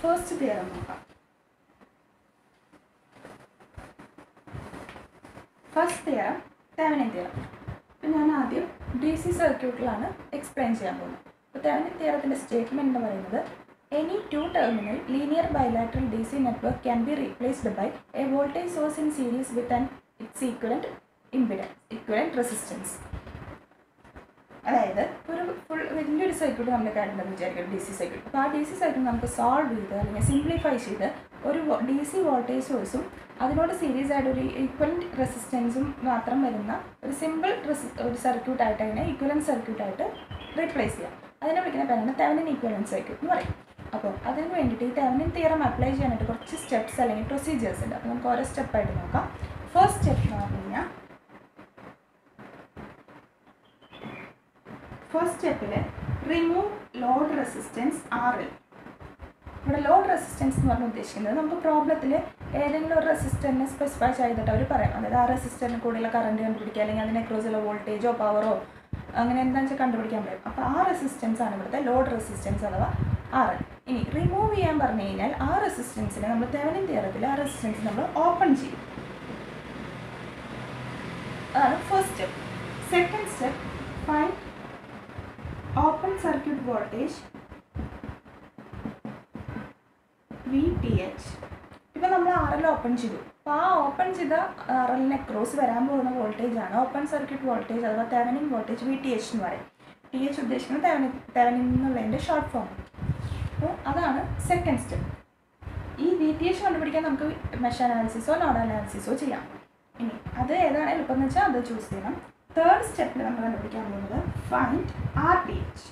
first theorem നോക്കാം first theorem Thevenin theorem അപ്പം ഞാൻ ആദ്യം ഡി സി സർക്യൂട്ടിലാണ് എക്സ്പ്ലെയിൻ ചെയ്യാൻ പോകുന്നത് അപ്പോൾ തെവനിൻ തിയറത്തിൻ്റെ സ്റ്റേറ്റ്മെൻറ്റ് എന്ന് പറയുന്നത് any two terminal linear bilateral D C network can be replaced by a voltage source in series with an its equivalent impedance equivalent resistance അതായത് ഒരു ഫുൾ വലിയൊരു സർക്യൂട്ട് നമ്മുടെ കയ്യിലുണ്ടെന്ന് വിചാരിക്കും ഡി സി സർക്യൂട്ട് അപ്പോൾ ആ D C circuit നമുക്ക് solve ചെയ്ത് അല്ലെങ്കിൽ സിംപ്ലിഫൈ ചെയ്ത് ഒരു ഡി സി വോൾട്ടേജ് സോഴ്സും അതിനോട് സീരീസ് ആയിട്ട് ഒരു ഈക്വലൻറ്റ് റെസിസ്റ്റൻസും മാത്രം വരുന്ന ഒരു സിമ്പിൾ റെസി ഒരു സർക്യൂട്ടായിട്ട് അതിനെ ഈക്വലൻറ്റ് സർക്യൂട്ടായിട്ട് റീപ്ലേസ് ചെയ്യാം അതിനെ വിളിക്കുന്ന പേരാണ് തെവനിൻ ഈക്വലൻറ്റ് സർക്യൂട്ട് എന്ന് പറയും അപ്പോൾ അതിന് വേണ്ടിയിട്ട് ഈ തെവനിൻ തിയറം അപ്ലൈ ചെയ്യാനായിട്ട് കുറച്ച് സ്റ്റെപ്സ് അല്ലെങ്കിൽ പ്രൊസീജിയേഴ്സ് ഉണ്ട് അപ്പോൾ നമുക്ക് ഓരോ സ്റ്റെപ്പായിട്ട് നോക്കാം ഫസ്റ്റ് സ്റ്റെപ്പ് എന്ന് പറഞ്ഞു കഴിഞ്ഞാൽ ഫസ്റ്റ് സ്റ്റെപ്പിൽ remove load resistance R L ഇവിടെ ലോഡ് റെസിസ്റ്റൻസ് എന്ന് പറഞ്ഞാൽ ഉദ്ദേശിക്കുന്നത് നമുക്ക് പ്രോബ്ലത്തിൽ ഏതെങ്കിലും ഒരു റെസിസ്റ്ററിനെ സ്പെസിഫൈ ചെയ്തിട്ട് അവർ പറയാം അതായത് ആ റെസിസ്റ്ററിന് കൂടുതൽ കറണ്ട് കണ്ടുപിടിക്കുക അല്ലെങ്കിൽ അതിനെ ക്രോസുള്ള വോൾട്ടേജോ പവറോ അങ്ങനെ എന്താണെന്ന് വെച്ചാൽ കണ്ടുപിടിക്കാൻ പറയും അപ്പോൾ ആ റെസിസ്റ്റൻസ് ആണ് ഇവിടുത്തെ ലോഡ് റെസിസ്റ്റൻസ് അഥവാ ആർ എൽ ഇനി റിമൂവ് ചെയ്യാൻ പറഞ്ഞു കഴിഞ്ഞാൽ ആ റെസിസ്റ്റൻസിനെ നമ്മൾ തെവനിൻ തിയറത്തിൽ ആ റെസിസ്റ്റൻസ് നമ്മൾ ഓപ്പൺ ചെയ്യും അതാണ് first step second step find open circuit voltage V T H ഇപ്പം നമ്മൾ ആർ എൽ ഓപ്പൺ ചെയ്തു അപ്പോൾ ആ ഓപ്പൺ ചെയ്ത ആർ എല്ലിന് ക്രോസ് വരാൻ പോകുന്ന വോൾട്ടേജ് ആണ് ഓപ്പൺ സർക്യൂട്ട് വോൾട്ടേജ് അഥവാ Thevenin voltage V T H എന്ന് പറയും ടി എച്ച് ഉദ്ദേശിക്കുന്നത് തെവനിൻ തെവനിൻ എന്നുള്ളതിൻ്റെ ഷോർട്ട് ഫോം അപ്പോൾ അതാണ് സെക്കൻഡ് സ്റ്റെപ്പ് ഈ വി ടി എച്ച് കണ്ടുപിടിക്കാൻ നമുക്ക് മെഷ് അനാലിസിസോ നോഡ് അനാലിസിസോ ചെയ്യാം ഇനി അത് ഏതാണ് എളുപ്പം എന്ന് വെച്ചാൽ അത് ചൂസ് ചെയ്യണം തേർഡ് സ്റ്റെപ്പിൽ നമ്മൾ കണ്ടുപിടിക്കാൻ പോകുന്നത് find R T H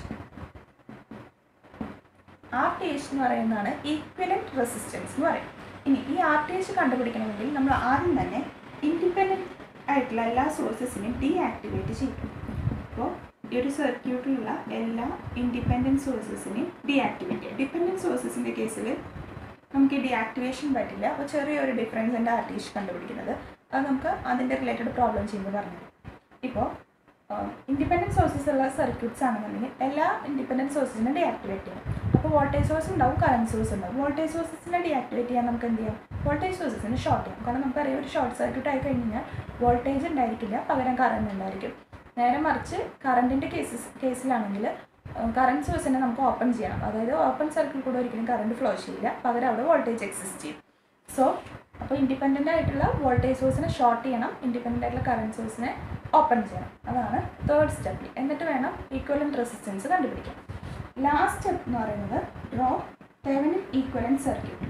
R T H എന്ന് പറയുന്നതാണ് ഈക്വലൻറ്റ് റെസിസ്റ്റൻസ് എന്ന് പറയും ഇനി ഈ ആർ ടി എച്ച് കണ്ടുപിടിക്കണമെങ്കിൽ നമ്മൾ ആദ്യം തന്നെ ഇൻഡിപെൻഡൻറ്റ് ആയിട്ടുള്ള എല്ലാ സോഴ്സസിനെയും ഡീആക്ടിവേറ്റ് ചെയ്യും അപ്പോൾ ഈ ഒരു സർക്യൂട്ടിലുള്ള എല്ലാ ഇൻഡിപെൻഡൻറ്റ് സോഴ്സസിനെയും ഡീആക്ടിവേറ്റ് ചെയ്യാം ഡിപെൻഡൻറ്റ് സോഴ്സസിൻ്റെ കേസിൽ നമുക്ക് ഡീആക്ടിവേഷൻ പറ്റില്ല അപ്പോൾ ചെറിയൊരു ഡിഫറൻസ് ഉണ്ട് ആർ ടി എച്ച് കണ്ടുപിടിക്കുന്നത് അത് നമുക്ക് അതിൻ്റെ റിലേറ്റഡ് പ്രോബ്ലം ചെയ്യുമ്പോൾ പറഞ്ഞു ഇപ്പോൾ ഇൻഡിപെൻഡൻറ്റ് സോഴ്സസ് ഉള്ള സർക്യൂട്ട്സ് ആണെന്നുണ്ടെങ്കിൽ എല്ലാ ഇൻഡിപെൻഡൻറ്റ് സോഴ്സസിനെ ഡീആക്ടിവേറ്റ് ചെയ്യണം അപ്പോൾ വോൾട്ടേജ് സോഴ്സ് ഉണ്ടാവും കറണ്ട് സോഴ്സ് ഉണ്ടാവും വോൾട്ടേജ് സോഴ്സസിനെ ഡീആക്ടിവേറ്റ് ചെയ്യാൻ നമുക്ക് എന്ത് ചെയ്യാം വോൾട്ടേജ് സോഴ്സസിനെ ഷോർട്ട് ചെയ്യാം കാരണം നമുക്കറിയാം ഒരു ഷോർട്ട് സർക്യൂട്ട് ആയി കഴിഞ്ഞാൽ വോൾട്ടേജ് ഉണ്ടായിരിക്കില്ല പകരം കറണ്ട് ഉണ്ടായിരിക്കും നേരെ മറിച്ച് കറണ്ടിൻ്റെ കേസസ് കേസിലാണെങ്കിൽ കറണ്ട് സോഴ്സിനെ നമുക്ക് ഓപ്പൺ ചെയ്യണം അതായത് ഓപ്പൺ സർക്യൂട്ട് കൂടെ ഒരിക്കലും കറണ്ട് ഫ്ലോ ചെയ്യില്ല പകരം അവിടെ വോൾട്ടേജ് എക്സിസ്റ്റ് ചെയ്യും സോ അപ്പോൾ ഇൻഡിപെൻഡൻ്റ് ആയിട്ടുള്ള വോൾട്ടേജ് സോഴ്സിനെ ഷോർട്ട് ചെയ്യണം ഇൻഡിപെൻഡൻ്റ് ആയിട്ടുള്ള കറണ്ട് സോഴ്സിനെ ഓപ്പൺ ചെയ്യണം അതാണ് തേർഡ് സ്റ്റെപ്പിൽ എന്നിട്ട് വേണം ഈക്വലൻറ്റ് റെസിസ്റ്റൻസ് കണ്ടുപിടിക്കാൻ ലാസ്റ്റ് സ്റ്റെപ്പ് എന്ന് പറയുന്നത് ഡ്രോ തെവനിൻ ഈക്വലൻറ്റ് സർക്യൂട്ട്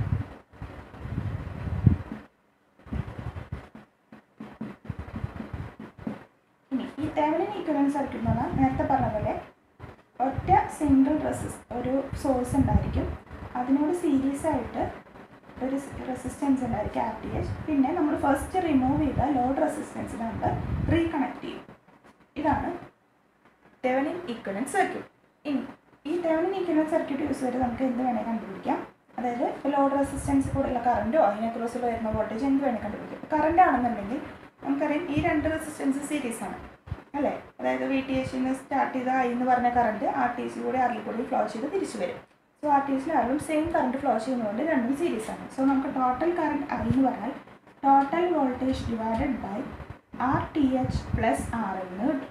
ഇനി ഈ തെവനിൻ ഈക്വലൻറ്റ് സർക്യൂട്ട് എന്ന് പറഞ്ഞാൽ നേരത്തെ പറഞ്ഞ പോലെ ഒറ്റ സിംഗിൾ റെസിസ് ഒരു സോഴ്സ് ഉണ്ടായിരിക്കും അതിനോട് സീരീസ് ആയിട്ട് ഒരു റെസിസ്റ്റൻസ് ഉണ്ടായിരിക്കും ആർ ടി എച്ച് പിന്നെ നമ്മൾ ഫസ്റ്റ് റിമൂവ് ചെയ്ത ലോഡ് റെസിസ്റ്റൻസിനെ നമ്മൾ റീകണക്ട് ചെയ്യും ഇതാണ് തെവനിൻ ഈക്വലൻറ്റ് സർക്യൂട്ട് ഇനി ഈ തെവനിൻ ഈക്വലൻറ്റ് സർക്യൂട്ട് യൂസ് ചെയ്ത് നമുക്ക് എന്ത് വേണേൽ കണ്ടുപിടിക്കാം അതായത് ഇപ്പോൾ ലോഡ് റെസിസ്റ്റൻസ് കൂടെയുള്ള കറണ്ടോ അതിനെ ക്രോസിൽ വരുന്ന വോൾട്ടേജ് എന്ത് വേണേൽ കണ്ടുപിടിക്കാം ഇപ്പോൾ കറണ്ട് ആണെന്നുണ്ടെങ്കിൽ നമുക്കറിയാം ഈ രണ്ട് റെസിസ്റ്റൻസ് സീരീസ് ആണ് അല്ലേ അതായത് വി ടി എച്ചിൽ നിന്ന് സ്റ്റാർട്ട് ചെയ്ത ഐ എന്ന് പറഞ്ഞ കറണ്ട് ആർ ടി എച്ചിൽ കൂടെ ആറിൽ കൂടി ഫ്ലോ ചെയ്ത് തിരിച്ചു വരും സോ ആർ ടി എച്ചിലായാലും സെയിം കറണ്ട് ഫ്ലോ ചെയ്യുന്നതുകൊണ്ട് രണ്ടും സീരീസ് ആണ് സോ നമുക്ക് ടോട്ടൽ കറണ്ട് ഐ എന്ന് പറഞ്ഞാൽ total voltage divided by R T H plus R എന്ന് കിട്ടും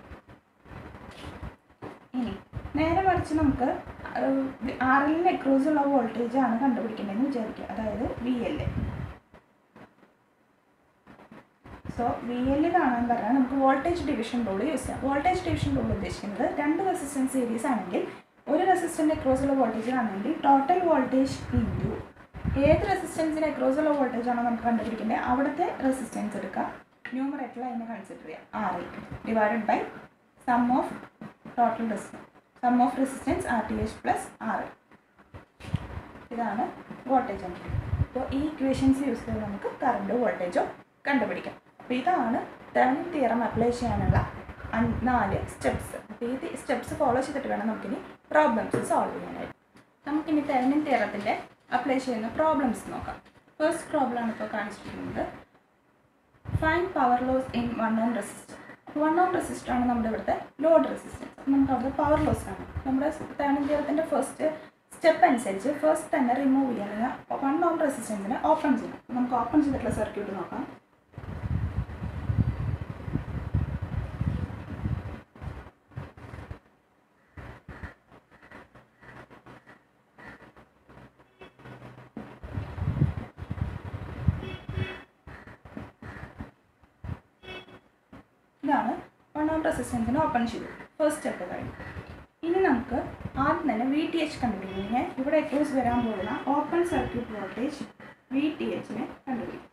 ഇനി നേരെ മറിച്ച് നമുക്ക് ആർ എല്ലിന് അക്രോസ് ഉള്ള വോൾട്ടേജ് ആണ് കണ്ടുപിടിക്കേണ്ടതെന്ന് വിചാരിക്കുക അതായത് V L so V L കാണാൻ പറഞ്ഞാൽ നമുക്ക് വോൾട്ടേജ് ഡിവിഷൻ റൂൾ യൂസ് ചെയ്യാം വോൾട്ടേജ് ഡിവിഷൻ റൂൾ ഉദ്ദേശിക്കുന്നത് രണ്ട് റെസിസ്റ്റൻസ് സീരീസ് ആണെങ്കിൽ ഒരു റെസിസ്റ്റൻ്റ് അക്രോസ് ഉള്ള വോൾട്ടേജ് ആണെങ്കിൽ ടോട്ടൽ വോൾട്ടേജ് ഇൻറ്റു ഏത് റെസിസ്റ്റൻസിന് അക്രോസ് ഉള്ള വോൾട്ടേജ് ആണോ നമുക്ക് കണ്ടുപിടിക്കേണ്ടത് അവിടുത്തെ റെസിസ്റ്റൻസ് എടുക്കുക ന്യൂമറേറ്ററിൽ അതിനെ കൺസിഡർ ചെയ്യാം R I divided by sum of total resistance sum of resistance R T H plus R I ഇതാണ് വോൾട്ടേജ് എൻട്രി അപ്പോൾ ഈ ഇക്വേഷൻസ് യൂസ് ചെയ്ത് നമുക്ക് കറണ്ടോ വോൾട്ടേജോ കണ്ടുപിടിക്കാം അപ്പോൾ ഇതാണ് തെവനിൻ തിയറം അപ്ലൈ ചെയ്യാനുള്ള അൻ- നാല് സ്റ്റെപ്സ് അപ്പോൾ ഈ സ്റ്റെപ്സ് ഫോളോ ചെയ്തിട്ട് വേണം നമുക്കിനി പ്രോബ്ലംസ് സോൾവ് ചെയ്യാനായിട്ട് നമുക്കിനി തെവനിൻ തിയറത്തിൻ്റെ അപ്ലൈ ചെയ്യുന്ന പ്രോബ്ലംസ് നോക്കാം ഫസ്റ്റ് പ്രോബ്ലം ആണ് ഇപ്പോൾ കാണിച്ചിരിക്കുന്നത് find power loss in one ohm resistor one ohm resistor ആണ് നമ്മുടെ ഇവിടുത്തെ ലോഡ് റെസിസ്റ്റൻസ് നമുക്ക് അവിടുത്തെ പവർ ലോസ് ആണ് നമ്മുടെ തെവനിൻ തിയറത്തിൻ്റെ ഫസ്റ്റ് സ്റ്റെപ്പ് അനുസരിച്ച് ഫസ്റ്റ് തന്നെ റിമൂവ് ചെയ്യാൻ അല്ലെങ്കിൽ വൺ ഓം റെസിസ്റ്റൻസിനെ ഓപ്പൺ ചെയ്യണം അപ്പോൾ നമുക്ക് ഓപ്പൺ ചെയ്തിട്ടുള്ള സർക്യൂട്ട് നോക്കാം ഇതാണ് വൺ ഓം റെസിസ്റ്റൻസിനെ ഓപ്പൺ ചെയ്തു ഫസ്റ്റ് സ്റ്റെപ്പ് കഴിഞ്ഞു ഇനി നമുക്ക് ആദ്യം തന്നെ വി ടി എച്ച് കണ്ടുപിടിക്കുന്നതിന് ഇവിടെ അക്രോസ് വരാൻ പോകുന്ന open circuit voltage V T എച്ചിനെ കണ്ടുപിടിക്കും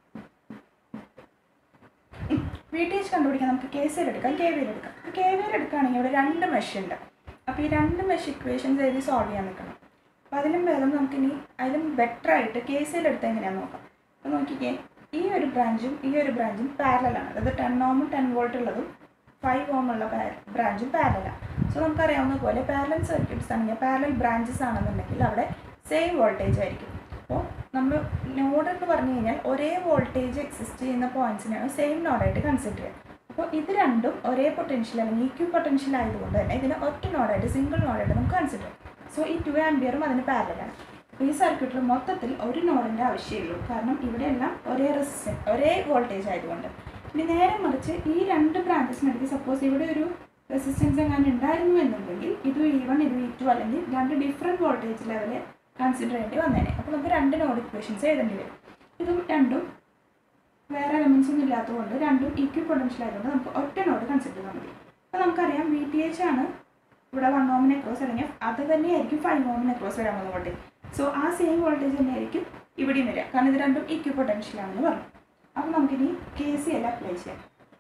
വി ടി എച്ച് കണ്ടുപിടിക്കാൻ നമുക്ക് കെ സി എൽ എടുക്കാം കെ വി എൽ എടുക്കാം കെ വി എൽ എടുക്കുകയാണെങ്കിൽ ഇവിടെ രണ്ട് മെഷ് ഉണ്ട് അപ്പോൾ ഈ രണ്ട് മെഷ് ഇക്വേഷൻസ് എഴുതി സോൾവ് ചെയ്യാൻ നിൽക്കണം അപ്പോൾ അതിലും ഭേദം നമുക്കിനി അതിലും ബെറ്റർ ആയിട്ട് കെ സി എൽ എടുത്താൽ എങ്ങനെയാണെന്ന് നോക്കാം അപ്പോൾ നോക്കിക്കേ ഈ ഒരു ബ്രാഞ്ചും ഈ ഒരു ബ്രാഞ്ചും പാരലാണ് അതായത് ടെൻ ഓമും ടെൻ വോൾട്ട് ഉള്ളതും ഫൈവ് ഓം ഉള്ള ബ്രാഞ്ചും പാരലാണ് സോ നമുക്കറിയാവുന്ന പോലെ പാരലൽ സർക്യൂട്ട്സ് ആണെങ്കിൽ പാരലൽ ബ്രാഞ്ചസ് ആണെന്നുണ്ടെങ്കിൽ അവിടെ സെയിം വോൾട്ടേജ് ആയിരിക്കും അപ്പോൾ നമ്മൾ നോഡ് എന്ന് പറഞ്ഞു കഴിഞ്ഞാൽ ഒരേ വോൾട്ടേജ് എക്സിസ്റ്റ് ചെയ്യുന്ന പോയിന്റ്സിനെയാണ് സെയിം നോഡായിട്ട് കൺസിഡർ ചെയ്യുക അപ്പോൾ ഇത് രണ്ടും ഒരേ പൊട്ടൻഷ്യൽ അല്ലെങ്കിൽ ഈക്വൽ പൊട്ടൻഷ്യൽ ആയതുകൊണ്ട് തന്നെ ഇതിനെ ഒറ്റ നോഡായിട്ട് സിംഗിൾ നോഡായിട്ട് നമുക്ക് കൺസിഡർ ചെയ്യാം സോ ഈ ടു ആംബിയറും അതിന് പാരലാണ് അപ്പോൾ ഈ സർക്യൂട്ടിൽ മൊത്തത്തിൽ ഒരു നോഡിൻ്റെ ആവശ്യമുള്ളൂ കാരണം ഇവിടെയെല്ലാം ഒരേ റെസിസ്റ്റൻ ഒരേ വോൾട്ടേജ് ആയതുകൊണ്ട് ഇനി നേരെ മറിച്ച് ഈ രണ്ട് ബ്രാഞ്ചസിനിടയ്ക്ക് സപ്പോസ് ഇവിടെ ഒരു റെസിസ്റ്റൻസ് എങ്ങനെ ഉണ്ടായിരുന്നു എന്നുണ്ടെങ്കിൽ ഇത് ഇ വൺ ഇത് ഇ ടു അല്ലെങ്കിൽ രണ്ട് ഡിഫറെൻറ്റ് വോൾട്ടേജ് ലെവല് കൺസിഡർ ചെയ്യേണ്ടി വന്നേനെ അപ്പോൾ നമുക്ക് രണ്ട് നോഡ് ഇക്വേഷൻസ് എഴുതേണ്ടി വരും ഇതും രണ്ടും വേറെ എലമെൻസ് ഒന്നും ഇല്ലാത്തതുകൊണ്ട് രണ്ടും ഈക്വൽ പൊട്ടൻഷ്യൽ ആയതുകൊണ്ട് നമുക്ക് ഒറ്റ നോഡ് കൺസിഡർ ചെയ്താൽ മതി അപ്പോൾ നമുക്കറിയാം വി ടി എച്ച് ആണ് ഇവിടെ വൺ ഓമിനെ ക്രോസ് അല്ലെങ്കിൽ അത് തന്നെയായിരിക്കും ഫൈവ് ഓമിനെ ക്രോസ് വരാൻ പോകുന്ന വോൾട്ടേജ് സോ ആ സെയിം വോൾട്ടേജ് തന്നെയായിരിക്കും ഇവിടെയും വരിക കാരണം ഇത് രണ്ടും ഈക്വൽ പൊട്ടൻഷ്യൽ ആണെന്ന് പറഞ്ഞു അപ്പോൾ നമുക്കിനി കെ സി എൽ അപ്ലൈ ചെയ്യാം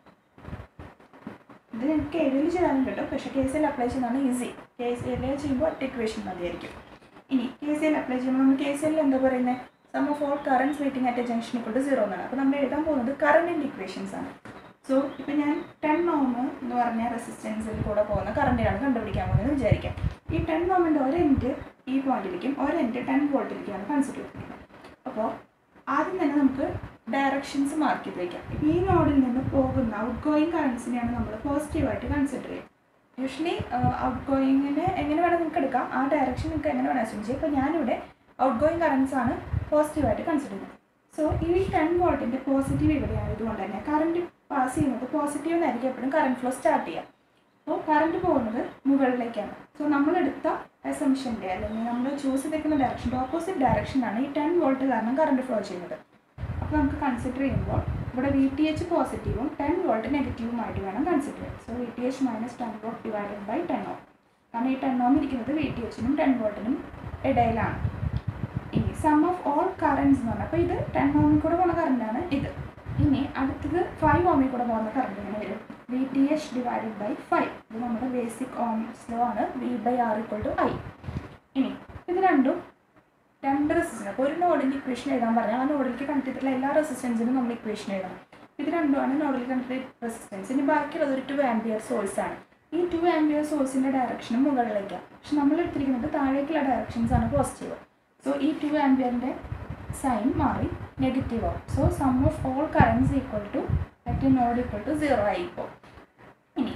ഇത് എനിക്ക് എഴുതിൽ ചെയ്യാനും കിട്ടും പക്ഷേ കെ സി എൽ അപ്ലൈ ചെയ്യുന്നതാണ് ഈസി കെ സി എൽ ചെയ്യുമ്പോൾ ഒറ്റ ഇക്വേഷൻ മതിയായിരിക്കും ഇനി കെ സി എൽ അപ്ലൈ ചെയ്യുമ്പോൾ നമ്മൾ കെ സി എല്ലിൽ എന്താ പറയുന്നത് sum of all currents waiting at a junction equal to zero എന്നാണ് അപ്പോൾ നമ്മൾ എഴുതാൻ പോകുന്നത് കറണ്ടിൻ്റെ ഇക്വേഷൻസ് ആണ് സോ ഇപ്പം ഞാൻ ടെൻ ഓം എന്ന് പറഞ്ഞ റെസിസ്റ്റൻസിൽ കൂടെ പോകുന്ന കറണ്ടിനാണ് കണ്ടുപിടിക്കാൻ പോകുന്നത് വിചാരിക്കാം ഈ ടെൻ ഓമിൻ്റെ ഒരെൻഡ് ഈ പോയിന്റിലേക്കും ഒരെൻഡ് ടെൻ വോൾട്ടിലേക്കുമാണ് കൺസിഡർ ചെയ്യുന്നത് അപ്പോൾ ആദ്യം തന്നെ നമുക്ക് ഡയറക്ഷൻസ് മാർക്ക് ചെയ്ത് വയ്ക്കാം ഇപ്പം ഈ നോഡിൽ നിന്ന് പോകുന്ന ഔട്ട് ഗോയിങ് കറൻസിനെയാണ് നമ്മൾ പോസിറ്റീവായിട്ട് കൺസിഡർ ചെയ്യുക യൂഷ്വലി ഔട്ട് ഗോയിങ്ങിന് എങ്ങനെ വേണം നിങ്ങൾക്ക് എടുക്കാം ആ ഡയറക്ഷൻ നിങ്ങൾക്ക് എങ്ങനെ വേണം അസ്യൂം ചെയ്യാം ഇപ്പോൾ ഞാനിവിടെ ഔട്ട് ഗോയിങ് കറൻസ് ആണ് പോസിറ്റീവായിട്ട് കൺസിഡർ ചെയ്യുന്നത് സോ ഈ ടെൻ വോൾട്ടിൻ്റെ പോസിറ്റീവ് ഇവിടെ ആയതുകൊണ്ട് തന്നെ കറണ്ട് പാസ് ചെയ്യുന്നത് പോസിറ്റീവ് എന്നായിരിക്കും എപ്പോഴും കറണ്ട് ഫ്ലോ സ്റ്റാർട്ട് ചെയ്യുക അപ്പോൾ കറണ്ട് പോകുന്നത് മുകളിലേക്കാണ് സോ നമ്മളെടുത്ത അസംഷൻ്റെ അല്ലെങ്കിൽ നമ്മൾ ചൂസ് ചെയ്തിരിക്കുന്ന ഡയറക്ഷൻ്റെ ഓപ്പോസിറ്റ് ഡയറക്ഷനാണ് ഈ ടെൻ വോൾട്ട് കാരണം കറണ്ട് ഫ്ലോ ചെയ്യുന്നത് അപ്പോൾ നമുക്ക് കൺസിഡർ ചെയ്യുമ്പോൾ ഇവിടെ വി ടി എച്ച് പോസിറ്റീവും ടെൻ വോൾട്ട് നെഗറ്റീവുമായിട്ട് വേണം കൺസിഡർ ചെയ്യാൻ so V T H minus ten volt divided by ten ohm കാരണം ഈ ടെൻ ഓം ഇരിക്കുന്നത് വി ടി എച്ചിനും ടെൻ വോൾട്ടിനും ഇടയിലാണ് ഇനി സം ഓഫ് ഓൾ കറൻസ് എന്ന് പറഞ്ഞാൽ അപ്പോൾ ഇത് ടെൻ ഓമിൽ കൂടെ പോകുന്ന കറണ്ടാണ് ഇത് ഇനി അടുത്തത് ഫൈവ് ഓമിൽ കൂടെ പോകുന്ന കറണ്ട് ഇങ്ങനെ വരും V T H divided by five ഇത് നമ്മുടെ ബേസിക് ഓംസ് ലോ ആണ് V by R equal to I ഇനി ഇത് രണ്ടും രണ്ട് റെസിസ്റ്റൻസ് അപ്പോൾ ഒരു നോഡിൻ്റെ ഇക്വേഷൻ എഴുതാൻ പറഞ്ഞാൽ ആ നോഡിലേക്ക് കണക്ട് ചെയ്തിട്ടുള്ള എല്ലാ റെസിസ്റ്റൻസിനും നമ്മൾ ഇക്വേഷൻ എഴുതണം ഇത് രണ്ടുമാണ് നോഡിൽ കണക്ട് റെസിസ്റ്റൻസ് ഇനി ബാക്കിയുള്ളത് ഒരു ടു ആംബിയർ സോഴ്സ് ആണ് ഈ ടു ആംബിയർ സോഴ്സിൻ്റെ ഡയറക്ഷനും മുകളിലേക്കാണ് പക്ഷെ നമ്മൾ എടുത്തിരിക്കുന്നത് താഴേക്കുള്ള ഡയറക്ഷൻസ് ആണ് പോസിറ്റീവ് സോ ഈ ടു ആംബിയറിൻ്റെ സൈൻ മാറി നെഗറ്റീവ് ആവും so sum of all currents equal to at node equal to zero ആയിപ്പോൾ ഇനി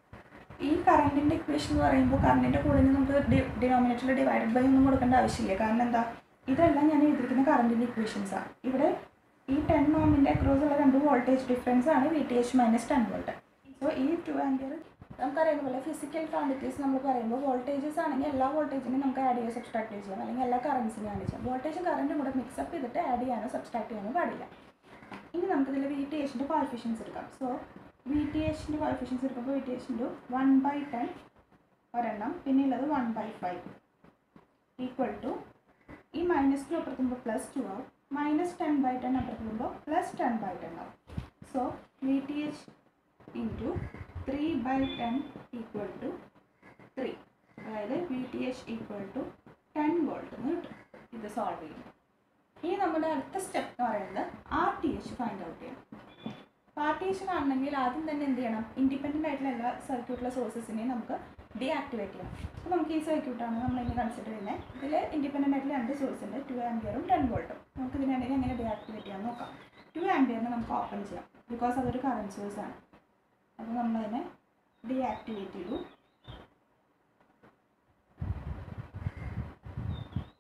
ഈ കറണ്ടിൻ്റെ ഇക്വേഷൻ എന്ന് പറയുമ്പോൾ കറണ്ടിൻ്റെ കൂടെ നമുക്ക് ഡിനോമിനേറ്ററിൽ ഡിവൈഡഡ് ബൈ ഒന്നും കൊടുക്കേണ്ട ആവശ്യമില്ല കാരണം എന്താ ഇതെല്ലാം ഞാൻ എഴുതിയിരിക്കുന്ന കറണ്ടിൻ്റെ ഇക്വേഷൻസാണ് ഇവിടെ ഈ ടെൻ ഓമിൻ്റെ അക്രോസ് ഉള്ള രണ്ട് വോൾട്ടേജ് ഡിഫറൻസ് ആണ് V T H minus ten volt so ഈ ടു ആംബിയർ നമുക്കറിയുന്ന പോലെ ഫിസിക്കൽ ക്വാണ്ടിറ്റീസ് നമ്മൾ പറയുമ്പോൾ വോൾട്ടേജസ് ആണെങ്കിൽ എല്ലാ വോൾട്ടേജിനും നമുക്ക് ആഡ് ചെയ്യുക സബ്സ്ട്രാക്ട് ചെയ്യാം അല്ലെങ്കിൽ എല്ലാ കറൻസിനും ആഡ് ചെയ്യാം വോൾട്ടേജും കറണ്ടും കൂടെ മിക്സപ്പ് ചെയ്തിട്ട് ആഡ് ചെയ്യാനോ സബ്സ്ട്രാക്ട് ചെയ്യാനോ പാടില്ല ഇനി നമുക്കിതിൽ വി ടി എച്ചിൻ്റെ കോഫിഷ്യൻസ് എടുക്കാം സോ വി ടി എച്ചിൻ്റെ കോഫിഷ്യൻസ് എടുക്കുമ്പോൾ വി ടി എച്ചിൻ്റെ വൺ ബൈ ടെൻ ഒരെണ്ണം പിന്നെ ഉള്ളത് one by five equal to ഈ മൈനസ് ടു അപ്പുറത്തുമ്പോൾ പ്ലസ് ടു ആവും മൈനസ് ടെൻ ബൈ ടെൻ അപ്പുറത്തുമ്പോൾ പ്ലസ് ടെൻ ബൈ ടെൻ ആവും so V T H into three by ten equal to three അതായത് V T H equal to ten volt എന്ന് കിട്ടും ഇത് solve ചെയ്യും ഇനി നമ്മുടെ അടുത്ത സ്റ്റെപ്പ് എന്ന് പറയുന്നത് R T H find out ചെയ്യണം ആർ ടി എച്ച് കാണണമെങ്കിൽ ആദ്യം തന്നെ എന്ത് ചെയ്യണം ഇൻഡിപെൻഡൻ്റ് ആയിട്ടുള്ള എല്ലാ സർക്യൂട്ടിലെ സോഴ്സസിനെയും നമുക്ക് ഡീആക്ടിവേറ്റ് ചെയ്യണം അപ്പോൾ നമുക്ക് ഈ സർക്യൂട്ടാണ് നമ്മൾ ഇനി കൺസിഡർ ചെയ്യുന്നത് ഇതിൽ ഇൻഡിപെൻഡൻ്റ് ആയിട്ടുള്ള രണ്ട് സോഴ്സ് ഉണ്ട് ടു ആംബിയറും ടെൻ വോൾട്ടും നമുക്ക് ഇതിനാണെങ്കിൽ എങ്ങനെ ഡീആക്ടിവേറ്റ് ചെയ്യാൻ നോക്കാം ടു ആംബിയറിനെ നമുക്ക് ഓപ്പൺ ചെയ്യാം ബിക്കോസ് അതൊരു കറണ്ട് സോഴ്സ് ആണ് അപ്പോൾ നമ്മളതിനെ ഡീആക്ടിവേറ്റ് ചെയ്തു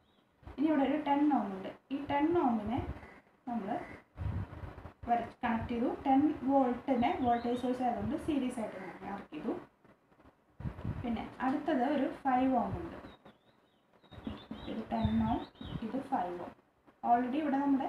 ഇനി ഇവിടെ ഒരു ടെൻ ഓം ഉണ്ട് ഈ ടെൻ ഓമിനെ നമ്മൾ വര കണക്ട് ചെയ്തു ടെൻ വോൾട്ടിനെ വോൾട്ടേജ് സോഴ്സ് ആയതുകൊണ്ട് സീരീസ് ആയിട്ട് മാർക്ക് ചെയ്തു പിന്നെ അടുത്തത് ഒരു ഫൈവ് ഓം ഉണ്ട് ഇത് ടെൻ ഓം ഇത് ഫൈവ് ഓം ഓൾറെഡി ഇവിടെ നമ്മുടെ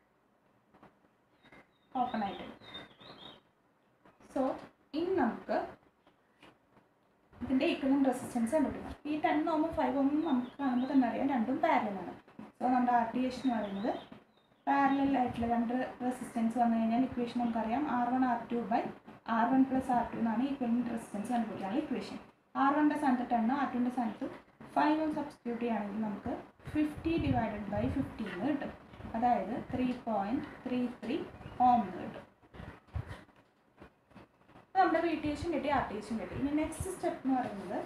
ഓപ്പൺ ആയിട്ടുണ്ട് സോ ഇനി നമുക്ക് ഇതിൻ്റെ ഈക്വലൻ്റ് റെസിസ്റ്റൻസ് കണ്ടുപിടിക്കണം ഈ ടെൻ ഓമും ഫൈവ് ഓമും നമുക്ക് കാണുമ്പോൾ തന്നെ അറിയാം രണ്ടും പാരലാണ് സോ നമ്മുടെ ആർ ടി എച്ച് എന്ന് പറയുന്നത് പാരലൽ ആയിട്ടുള്ള രണ്ട് റെസിസ്റ്റൻസ് വന്നു കഴിഞ്ഞാൽ ഇക്വേഷൻ നമുക്കറിയാം R one R two by R one plus R two എന്നാണ് ഈക്വലൻ്റ് റെസിസ്റ്റൻസ് കണ്ടുപിടിക്കാനുള്ള ഇക്വേഷൻ ആർ വണ്ണിൻ്റെ സ്ഥാനത്ത് ടെൻ ആർ ടുവിൻ്റെ സ്ഥാനത്ത് ഫൈവ് ഓം സബ്സ്റ്റിറ്റ്യൂട്ട് ചെയ്യുകയാണെങ്കിൽ നമുക്ക് ഫിഫ്റ്റി ഡിവൈഡഡ് ബൈ ഫിഫ്റ്റി എന്ന് കിട്ടും അതായത് three point three three ohm എന്ന് കിട്ടും അപ്പോൾ നമ്മുടെ വി ടി എച്ചും കിട്ടി ആർ ടി എച്ചും കിട്ടി ഇനി നെക്സ്റ്റ് സ്റ്റെപ്പ് എന്ന് പറയുന്നത്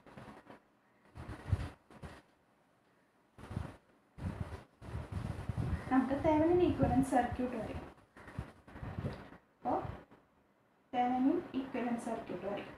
നമുക്ക് തെവനിൻ ഈക്വലൻസ് സർക്യൂട്ട് വരും അപ്പോൾ തെവനിൻ ഈക്വലൻസ് സർക്യൂട്ട് വരും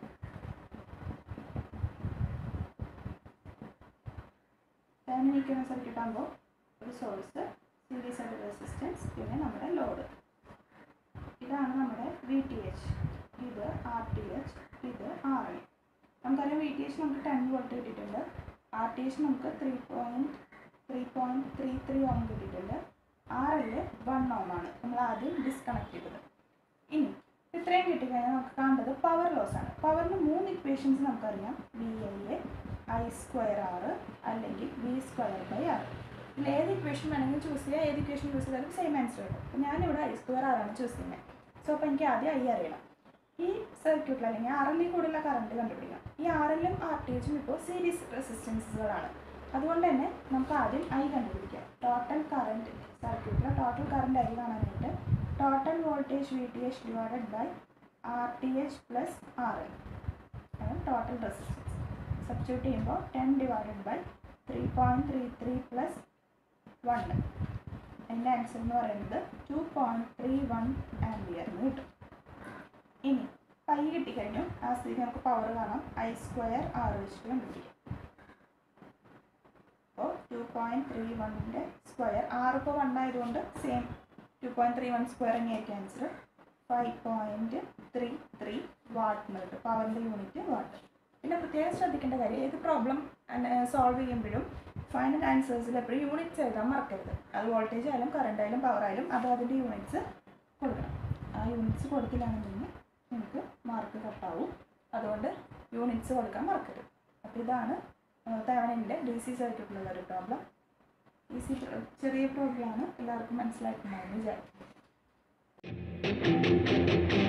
തെവനിൻ ഈക്വലൻസ് സർക്യൂട്ട് ആകുമ്പോൾ ഒരു സോഴ്സ് സീരീസ് ആയിട്ട് റെസിസ്റ്റൻസ് പിന്നെ നമ്മുടെ ലോഡ് ഇതാണ് നമ്മുടെ വി ടി എച്ച് ഇത് ആർ ടി എച്ച് ഇത് ആർ എൽ നമുക്കറിയാം വി ടി എച്ച് നമുക്ക് ടെൻ വോൾട്ട് കിട്ടിയിട്ടുണ്ട് ആർ ടി എച്ച് നമുക്ക് three point three point three three ohm കിട്ടിയിട്ടുണ്ട് ആർ എൽ വൺ ഓം ആണ് നമ്മൾ ആദ്യം ഡിസ്കണക്ട് ചെയ്തത് ഇനി ഇത്രയും കിട്ടിക്കഴിഞ്ഞാൽ നമുക്ക് കാണേണ്ടത് പവർ ലോസ് ആണ് പവറിന് മൂന്ന് ഇക്വേഷൻസ് നമുക്കറിയാം V I a I square R അല്ലെങ്കിൽ വി സ്ക്വയർ ബൈ ആർ ഇതിൽ ഏത് ഇക്വേഷൻ വേണമെങ്കിലും ചൂസ് ചെയ്യുക ഏത് ഇക്വേഷൻ ചൂസ് ചെയ്താലും സെയിം ആൻസർ കിട്ടും അപ്പോൾ ഞാനിവിടെ ഐ സ്ക്വയർ ആറാണ് ചൂസ് ചെയ്യുന്നത് സോ അപ്പോൾ എനിക്ക് ആദ്യം ഐ അറിയണം ഈ സർക്യൂട്ടിൽ അല്ലെങ്കിൽ ആർ എല്ലിൽ കൂടുതലുള്ള കറണ്ട് കണ്ടുപിടിക്കണം ഈ ആർ എല്ലും ആർ ടി എച്ചും ഇപ്പോൾ സീരീസ് റെസിസ്റ്റൻസുകളാണ് അതുകൊണ്ട് തന്നെ നമുക്ക് ആദ്യം ഐ കണ്ടുപിടിക്കാം ടോട്ടൽ കറണ്ട് സർക്യൂട്ടിലെ ടോട്ടൽ കറണ്ട് ഐ കാണാനായിട്ട് total voltage V T H divided by R T H plus R L ആണ് ടോട്ടൽ റെസിസ്റ്റൻസ് സബ്സ്റ്റിറ്റ്യൂട്ട് ചെയ്യുമ്പോൾ ten divided by three point three three plus one അതിൻ്റെ answer എന്ന് പറയുന്നത് two point three one ampere എന്ന് കിട്ടും ഇനി pi കിട്ടിക്കഴിഞ്ഞു ആ സ്ഥിതി നമുക്ക് പവർ കാണാം ഐ സ്ക്വയർ ആർ വെച്ചിട്ട് കണ്ടുപിടിക്കാം അപ്പോൾ ടു പോയിൻറ്റ് ത്രീ വണ്ണിൻ്റെ സ്ക്വയർ ആറ് ഇപ്പോൾ വൺ ആയതുകൊണ്ട് same two point three one square തന്നെയായിരിക്കും answer five point three three watt എന്ന് കിട്ടും പവറിൻ്റെ യൂണിറ്റ് വാട്ട് പിന്നെ പ്രത്യേകം ശ്രദ്ധിക്കേണ്ട കാര്യം ഏത് പ്രോബ്ലം സോൾവ് ചെയ്യുമ്പോഴും ഫൈനൽ ആൻസേഴ്സിൽ എപ്പോഴും യൂണിറ്റ്സ് എഴുതാൻ മറക്കരുത് അത് വോൾട്ടേജ് ആയാലും കറണ്ട് ആയാലും പവർ ആയാലും അത് അതിൻ്റെ യൂണിറ്റ്സ് കൊടുക്കണം ആ യൂണിറ്റ്സ് കൊടുത്തില്ലാന്നുണ്ടെങ്കിൽ നിങ്ങൾക്ക് മാർക്ക് കട്ടാവും അതുകൊണ്ട് യൂണിറ്റ്സ് കൊടുക്കാൻ മറക്കരുത് അപ്പോൾ ഇതാണ് തവണിൻ്റെ ഡി സി സർക്യൂട്ടിലുള്ള ഒരു പ്രോബ്ലം ഈസി ചെറിയ പ്രോബ്ലമാണ് എല്ലാവർക്കും മനസ്സിലായിട്ടുണ്ടാവുമെന്ന് വിചാരിക്കും